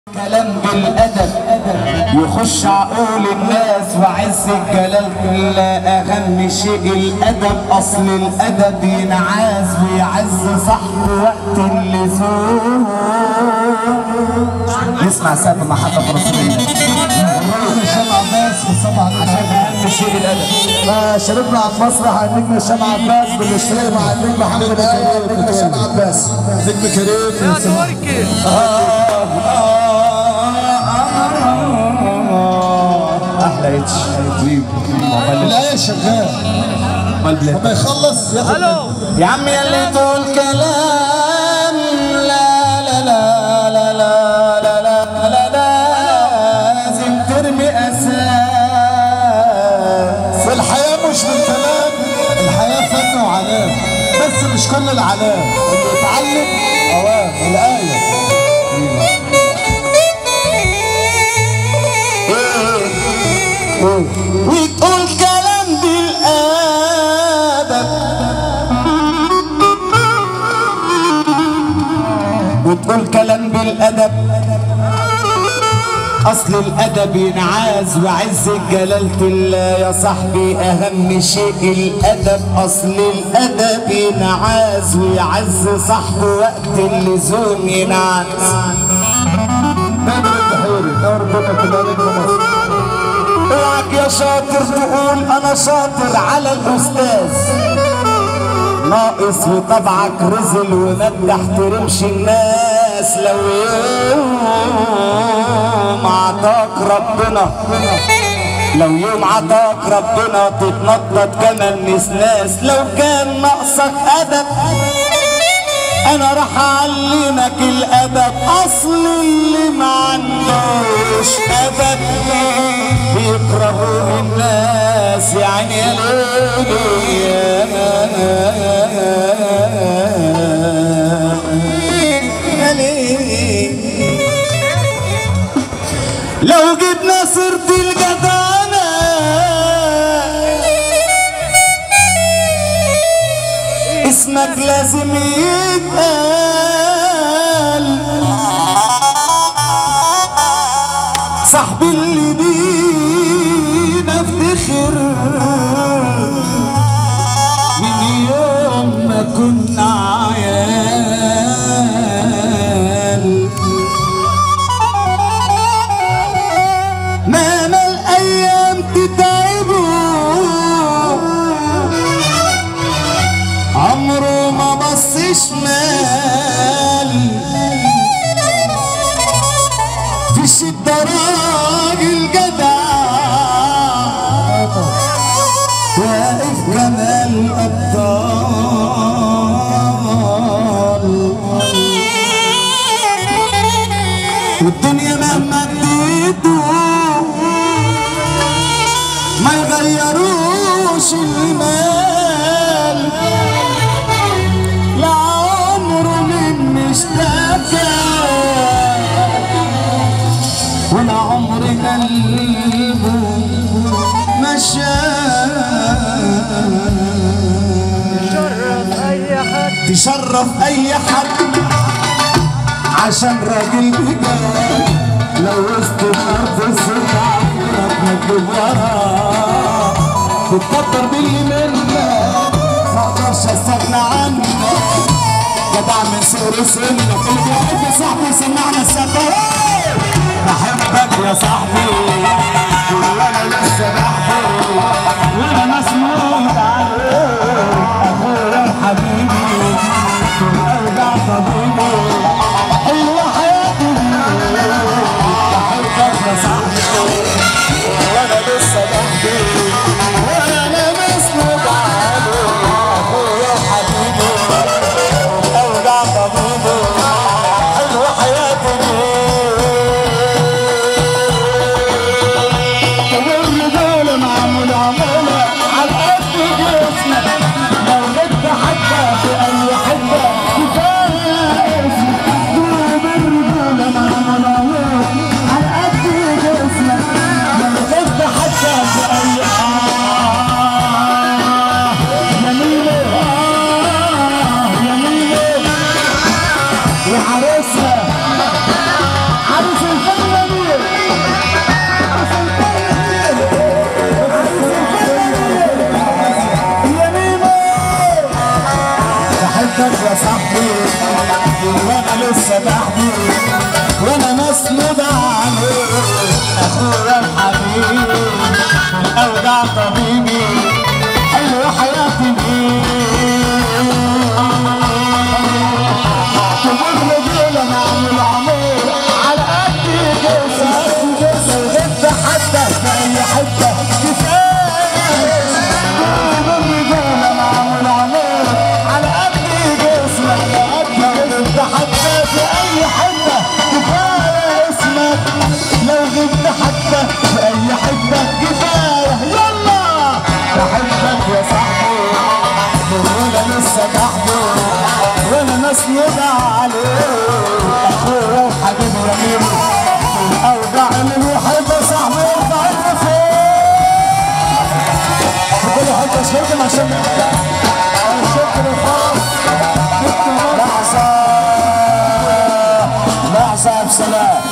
كلام بالادب يخش عقول الناس وعز الجلال لا اهم شيء الادب اصل الادب ينعاز ويعز صاحبه وقت اللزوم نسمع سقف محطة رسولنا هشام عباس بالصبع عشان اهم شيء الادب شاركنا على المسرح النجم هشام عباس بالاشتراك مع النجم محمد كريم النجم هشام عباس نجم كريم احلى اتش حبيبي الآية شغال امال بلاد لما يخلص ياخد يا عم يلي تقول كلام لا لا لا لا لا لا لا لا لازم ترمي اساس في الحياة مش بالكلام الحياة فن وعلام بس مش كل العلام اللي يتعلم اوام الآية وتقول كلام بالادب وتقول كلام بالادب اصل الادب ينعاز وعز جلالة الله يا صاحبي اهم شيء الادب اصل الادب ينعاز ويعز صاحبه وقت اللزوم ينعاز نادر البحيري دور بكر كلها نجم مصر اوعك يا شاطر تقول انا شاطر على الاستاذ ناقص وطبعك رزل وما بتحترمش الناس لو يوم عطاك ربنا لو يوم عطاك ربنا تتنطط كمان نسناس لو كان ناقصك ادب انا راح اعلمك الادب اصل اللي ما عندوش ادب بيكرهوا الناس يعني يا ليلي يا ليلي لو جبنا سيرة الجدعنة اسمك لازم يتقال صاحبي اللي بينا افتخر من يوم ما كنا عيال مهما الايام تتعبوا عمره ما بص شمال في الشدة راجل جدع واقف جمال الأبطال والدنيا مهما اديته ما يغيروش المال لا عمره من مشتكى ولا عمر قلبه مشى تشرف اي حد عشان راجل بجد لو وسط الارض السرعه ما تجيب وراه تتكبر باللي منك ما اقدرش استغنى عنك جدع من صغر سنك اللي بيحب صاحبه يسمعنا السفر بحبك يا صاحبي وانا لسه بحبي وانا مسنود عليك اخويا وحبيبي ارجع طبيبي حلوه حياتي بحبك يا صاحبي وانا لسه بحبي وانا مسنود عليك اخويا وحبيبي ارجع طبيبي حلوه حياتي مسنود عليه اخويا الحبيب اوجع طبيبي حلو حياتي تقول رجولة نعمل عمور على قد جسم غد حتى في اي حتة كفاية تقول رجولة نعمل عمور على قد جسمك غد حتى في اي حتة كفاية اسمك لو غبت حتى في اي حتة كفاية يلا بحبك يا صاحبي بقول لسه تحبه وانا مسنود عليه اخويا وحبيبي رميم اوجع من وحب صاحبي يرفع فوق كل حته اشكركم عشان الشكر الخاص لحظه لحظه بسلام